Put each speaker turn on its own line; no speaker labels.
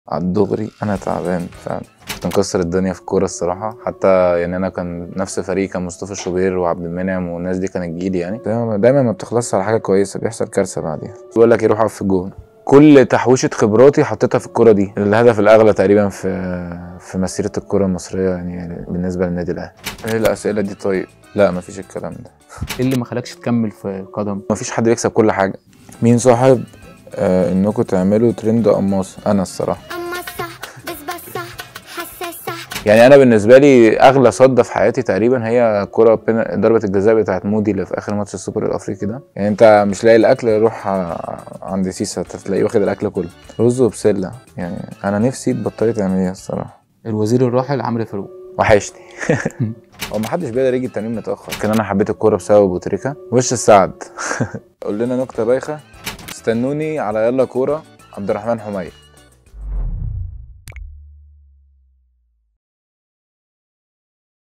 على الدغري انا تعبان فعلا كنت مكسر الدنيا في الكوره الصراحه حتى يعني انا كان نفس فريق كان مصطفى شوبير وعبد المنعم والناس دي كانت جيلي يعني دايما, دايما ما بتخلصش على حاجه كويسه بيحصل كارثه بعديها بيقول لك يروح اقف في الجون كل تحويشه خبراتي حطيتها في الكوره دي الهدف الاغلى تقريبا في في مسيره الكوره المصريه يعني بالنسبه للنادي الاهلي ايه الاسئله دي طيب لا مفيش الكلام ده
ايه اللي ما خلاكش تكمل في قدم
مفيش حد بيكسب كل حاجه مين صاحب آه انكم تعملوا ترند قماص انا الصراحه
قمصة بسبسة حساسة
يعني انا بالنسبه لي اغلى صده في حياتي تقريبا هي كره بين- ضربه الجزاء بتاعت مودي اللي في اخر ماتش السوبر الافريقي ده يعني انت مش لاقي الاكل روح ع- عند سيسا تلاقيه واخد الاكل كله رز وبسله يعني انا نفسي تبطلي تعمليها الصراحه
الوزير الراحل عمرو فاروق
وحشني هو ما حدش بيقدر يجي التمرين متاخر كان انا حبيت الكوره بسبب ابو تريكه وش السعد قول لنا نكته بايخه استنوني على يلا كوره عبد الرحمن حميد